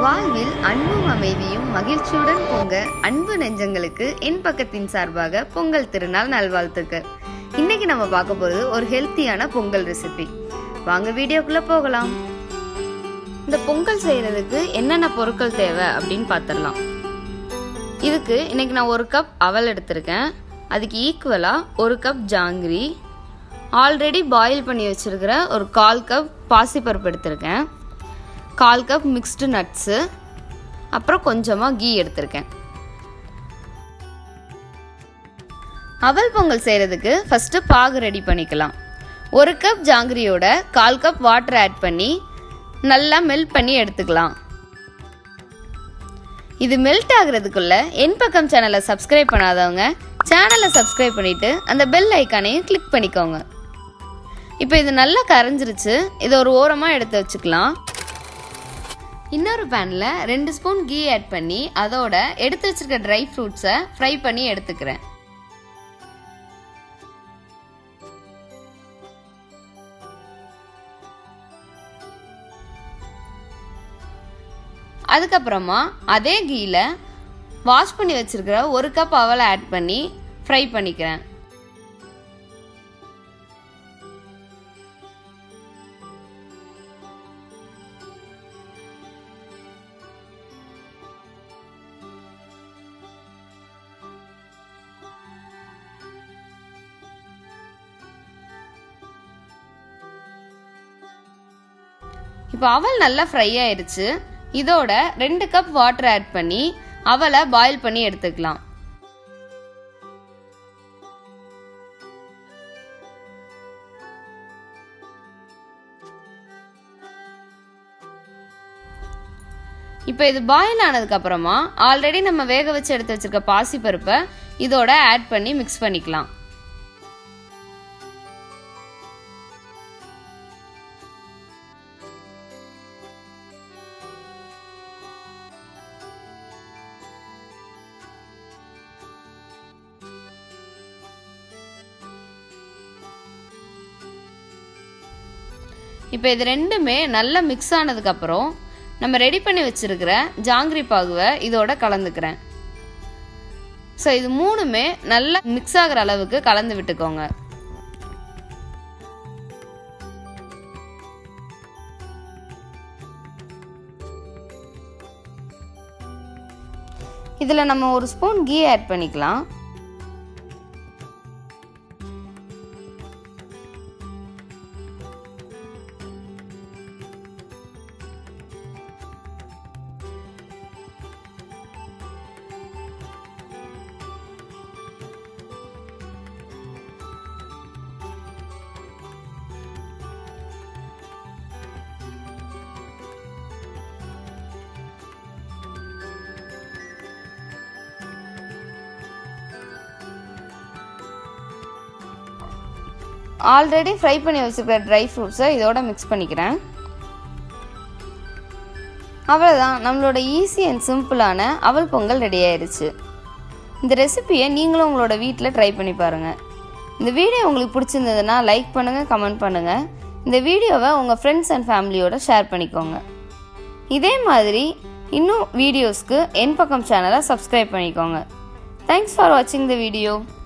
வாழ்வில் அன்பும் அமைதியும் மகிழ்ச்சியுடன் பொங்க அன்பு நெஞ்சங்களுக்கு என் பக்கத்தின் சார்பாக பொங்கல் திருநாள் நல்வாழ்த்துக்கள் இன்னைக்கு நம்ம பார்க்க போறது ஒரு ஹெல்த்தியான பொங்கல் ரெசிபி வாங்க வீடியோக்குள்ள போகலாம் இந்த பொங்கல் செய்யறதுக்கு என்னென்ன பொருட்கள் தேவை அப்படின்னு பார்த்துடலாம் இதுக்கு இன்னைக்கு நான் ஒரு கப் அவல் எடுத்திருக்கேன் அதுக்கு ஈக்குவலாக ஒரு கப் ஜாங்கிரி ஆல்ரெடி பாயில் பண்ணி வச்சிருக்கிற ஒரு கால் கப் பாசிப்பருப்பு எடுத்திருக்கேன் கால் கப் மிக்ஸ்டு நட்ஸு அப்புறம் கொஞ்சமாக கீ எடுத்திருக்கேன் அவல் பொங்கல் செய்கிறதுக்கு ஃபஸ்ட்டு பாகு ரெடி பண்ணிக்கலாம் ஒரு கப் ஜாங்கிரியோட கால் கப் வாட்டர் ஆட் பண்ணி நல்லா மெல்ட் பண்ணி எடுத்துக்கலாம் இது மெல்ட் ஆகுறதுக்குள்ள என் பக்கம் சேனலை சப்ஸ்கிரைப் பண்ணாதவங்க சேனலை சப்ஸ்கிரைப் பண்ணிட்டு அந்த பெல் ஐக்கானையும் கிளிக் பண்ணிக்கோங்க இப்போ இது நல்லா கரைஞ்சிருச்சு இதை ஒரு ஓரமாக எடுத்து வச்சுக்கலாம் இன்னொரு பேனில் ரெண்டு ஸ்பூன் கீ ஆட் பண்ணி அதோட எடுத்து வச்சிருக்க ட்ரை ஃப்ரூட்ஸை ஃப்ரை பண்ணி எடுத்துக்கிறேன் அதுக்கப்புறமா அதே கீயில் வாஷ் பண்ணி வச்சிருக்கிற ஒரு கப் அவலை ஆட் பண்ணி ஃப்ரை பண்ணிக்கிறேன் இப்போ அவல் நல்லா ஃப்ரை ஆயிடுச்சு இதோட ரெண்டு கப் வாட்டர் ஆட் பண்ணி அவலை பாயில் பண்ணி எடுத்துக்கலாம் இப்போ இது பாயில் ஆனதுக்கு அப்புறமா ஆல்ரெடி நம்ம வேக வச்சு எடுத்து வச்சிருக்க பாசி பருப்பை இதோட ஆட் பண்ணி மிக்ஸ் பண்ணிக்கலாம் இப்போ இது ரெண்டுமே நல்லா மிக்ஸ் ஆனதுக்கப்புறம் நம்ம ரெடி பண்ணி வச்சுருக்கிற ஜாங்கிரி பாகுவை இதோட கலந்துக்கிறேன் ஸோ இது மூணுமே நல்லா மிக்ஸ் ஆகிற அளவுக்கு கலந்து விட்டுக்கோங்க இதில் நம்ம ஒரு ஸ்பூன் கீ ஆட் பண்ணிக்கலாம் ஆல்ரெடி ஃப்ரை பண்ணி வச்சுருக்கிற ட்ரை ஃப்ரூட்ஸை இதோட மிக்ஸ் பண்ணிக்கிறேன் அவ்வளோதான் நம்மளோட ஈஸி அண்ட் சிம்பிளான அவல் பொங்கல் ரெடி ஆயிடுச்சு இந்த ரெசிபியை நீங்களும் உங்களோட வீட்டில் ட்ரை பண்ணி பாருங்கள் இந்த வீடியோ உங்களுக்கு பிடிச்சிருந்ததுன்னா லைக் பண்ணுங்கள் கமெண்ட் பண்ணுங்கள் இந்த வீடியோவை உங்கள் ஃப்ரெண்ட்ஸ் அண்ட் ஃபேமிலியோட ஷேர் பண்ணிக்கோங்க இதே மாதிரி இன்னும் வீடியோஸ்க்கு என் பக்கம் சேனலை சப்ஸ்கிரைப் பண்ணிக்கோங்க தேங்க்ஸ் ஃபார் வாட்சிங் த வீடியோ